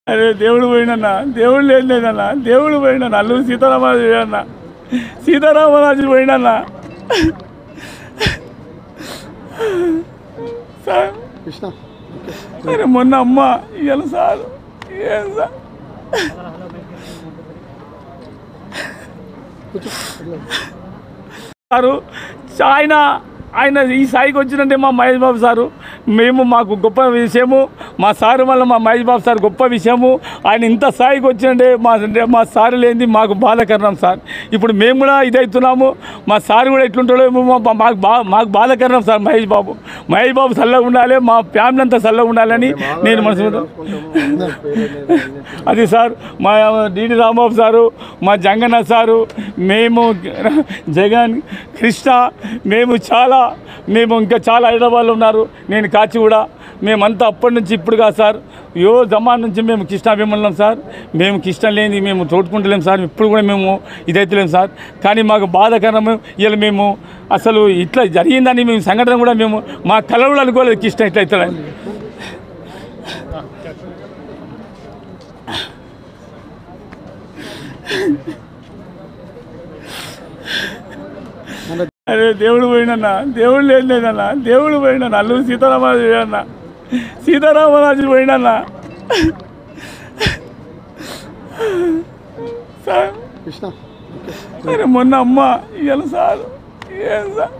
అరే దేవుడు పోయినన్నా దేవుడు లేదు లేదన్నా దేవుడు పోయినా అల్లు సీతారామరాజు పోయినన్న సీతారామరాజు పోయినన్నా సార్ కృష్ణ అరే మొన్న అమ్మ ఇవాళ సార్ ఏం సార్ సారు ఆయన ఆయన ఈ స్థాయికి వచ్చినంటే మా మహేష్ బాబు సారు మేము మాకు గొప్ప విషయము మా సారు వల్ల మా మహేష్ బాబు సార్ గొప్ప విషయము ఆయన ఇంత స్థాయికి వచ్చినంటే మా మా సారు లేనిది మాకు బాధకరణం సార్ ఇప్పుడు మేము కూడా ఇదవుతున్నాము మా సార్ కూడా ఎట్లుంటాడో ఏమో మా- మాకు బా మాకు బాధకరణం సార్ మహేష్ బాబు మహేష్ బాబు చల్లగా ఉండాలి మా ఫ్యామిలీ అంతా చల్లగా ఉండాలని నేను మనసు అది సార్ మా డిడి రాంబాబు సారు మా జంగన్న సారు మేము జగన్ కృష్ణ మేము చాలా మేము ఇంకా చాలా హైదరాబాద్లో ఉన్నారు నేను కాచిగూడ మేమంతా అప్పటి నుంచి ఇప్పుడు కాదు సార్ యో జమాన్ నుంచి మేము కృష్ణాభిమానులం సార్ మేము కృష్ణ లేని మేము తోడుకుంటలేం సార్ ఇప్పుడు కూడా మేము ఇదైతలేం సార్ కానీ మాకు బాధాకరము ఇలా మేము అసలు ఇట్లా జరిగిందని మేము సంఘటన కూడా మేము మా కలవలు అనుకోలేదు కృష్ణ ఇట్లా అవుతాడని అరే దేవుడు పోయినన్నా దేవుడు లేదు లేదన్నా దేవుడు పోయినా అల్లు సీతారామరాజు పోయినన్న సీతారామరాజు పోయినన్నా సార్ కృష్ణ అరే మొన్న అమ్మ ఇవాళ సార్ ఏం సార్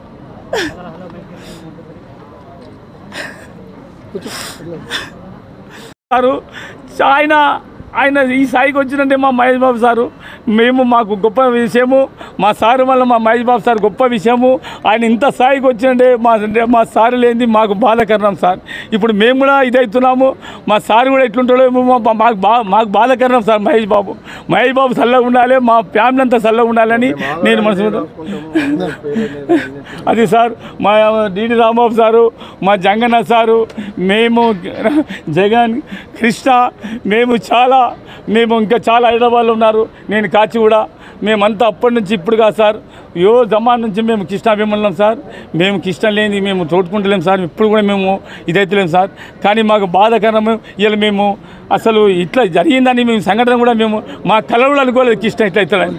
సారు ఆయన ఆయన ఈ స్థాయికి వచ్చినంటే మా మహేష్ బాబు సారు మేము మాకు గొప్ప విషయము మా సారు వల్ల మా మహేష్ బాబు సార్ గొప్ప విషయము ఆయన ఇంత స్థాయికి వచ్చినంటే మా మా సారు లేనిది మాకు బాధకరణం సార్ ఇప్పుడు మేము కూడా ఇదవుతున్నాము మా సారు కూడా ఎట్లుంటాడో ఏమో మా- మాకు బా మాకు బాధకరణం సార్ మహేష్ బాబు మహేష్ బాబు చల్లగా ఉండాలి మా ఫ్యామిలీ అంతా చల్లగా ఉండాలని నేను మనసు అది సార్ మా డిడి రాంబాబు సారు మా జంగన్న సారు మేము జగన్ కృష్ణ మేము చాలా మేము ఇంకా చాలా హైదరాబాద్లో ఉన్నారు నేను కాచిగూడ మేమంతా అప్పటి నుంచి ఇప్పుడు కాదు సార్ యో జమాన్ నుంచి మేము కృష్ణాభిమానులం సార్ మేము కృష్ణ లేని మేము తోడుకుంటలేం సార్ ఇప్పుడు కూడా మేము ఇదైతలేం సార్ కానీ మాకు బాధాకరము ఇలా మేము అసలు ఇట్లా జరిగిందని మేము సంఘటన కూడా మేము మా కలవలు అనుకోలేదు కృష్ణ ఇట్లా అవుతాడని